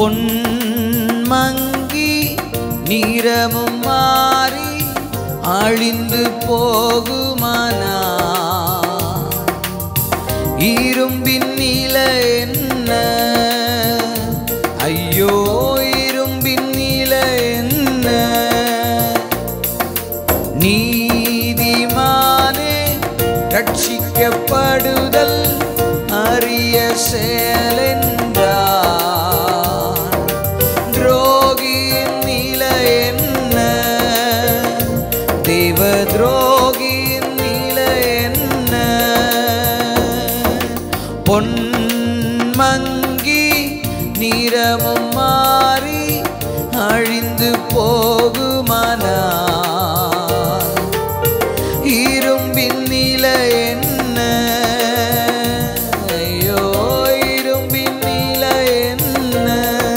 பொன்மங்கி நிறமும் மாறி அழிந்து போகுமானா இரும்பின் நிலை என்ன ஐயோ இரும்பின் நிலை என்ன நீதிமானே ரட்சிக்கப்படுதல் அரிய செயலென்றார் துரோகியின் நிலை என்ன தேவ துரோகியின் நிலை என்ன பொன்மங்கி நிறமும் மாறி அழிந்து போகுமானா இரும்பின் நிலை என்ன ஐயோ இரும்பின் நிலை என்ன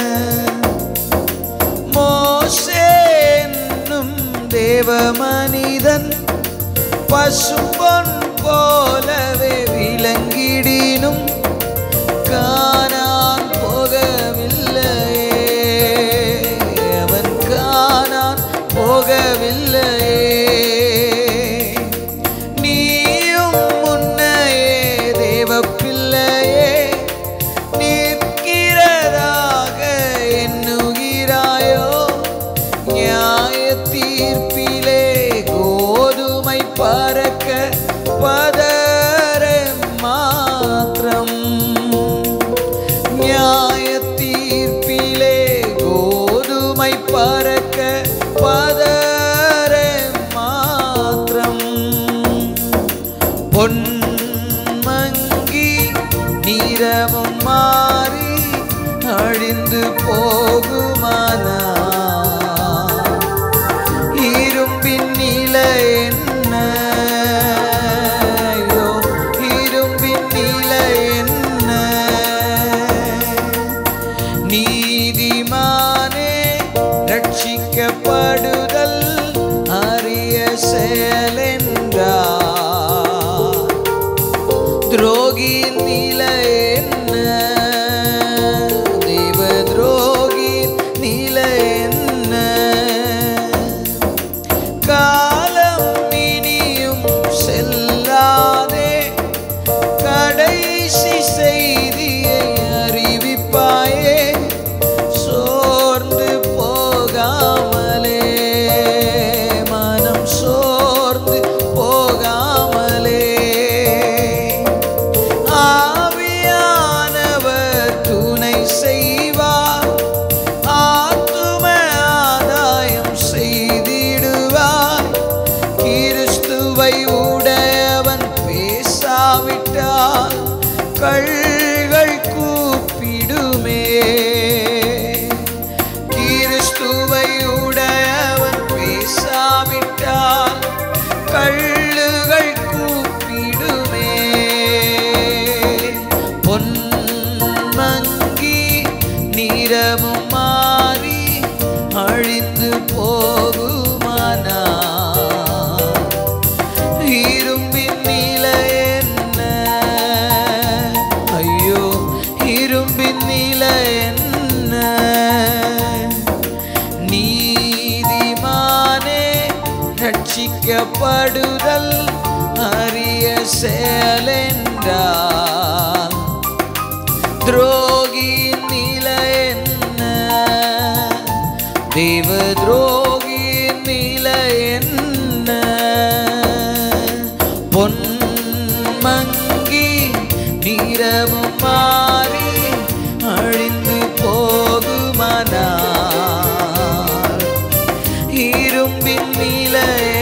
மோசே என்னும் தேவ மனிதன் பசும்பொன் போலவே விளங்கிடினும் காணான் போகவில்லையே அவன் காணான் போகவில்லையே நீயும் முன்னையே தேவ பிள்ளையே நிற்கிறதாக எண்ணுகிறாயோ நியாய தீர்ப்பிலே கோதுமை பறக்க பதற மாத்திரம் நியாய தீர்ப்பிலே கோதுமை பறக்க பதற மாத்திரம் பொன்மங்கி நிறமும் மாறி அழிந்து போகுமானா இரும்பின் நிலை என்ன ஐயோ, இரும்பின் நிலை என்ன நீதிமானே ரட்சிக்கப்படுதல் அரிய செயலென்றார் துரோகியின் நிலை என்ன தேவ துரோகியின் நிலை என்ன காலம் இனியும் செல்லாதே கடைசி செய்தியை அறிவிப்பாயே சோர்ந்து போகாமலே மனம் சோர்ந்து போகாமலே ஆவியானவர் துணை செய்வார் ஆத்தும ஆதாயம் செய்திடுவார் கிறிஸ்துவை உடையவன் பேசாவிட்டால் கள்கள் கூப்பிடுமே கிறிஸ்துவை உடையவன் பேசாவிட்டால் கள்ளுகள் கூப்பிடுமே பொன்மங்கி நிறமும் மாறி அழிந்து போகுமானா இரும்பின் நிலை என்ன ஐயோ இரும்பின் நிலை என்ன நீதிமானே ரட்சிக்கப்படுதல் அரிய செயலென்றால் துரோகியின் நிலை என்ன தேவ துரோகியின் நிலை என்ன பொன்மங்கி நிறமும் மாறி அழிந்து போகுமானார் இரும்பின் நிலை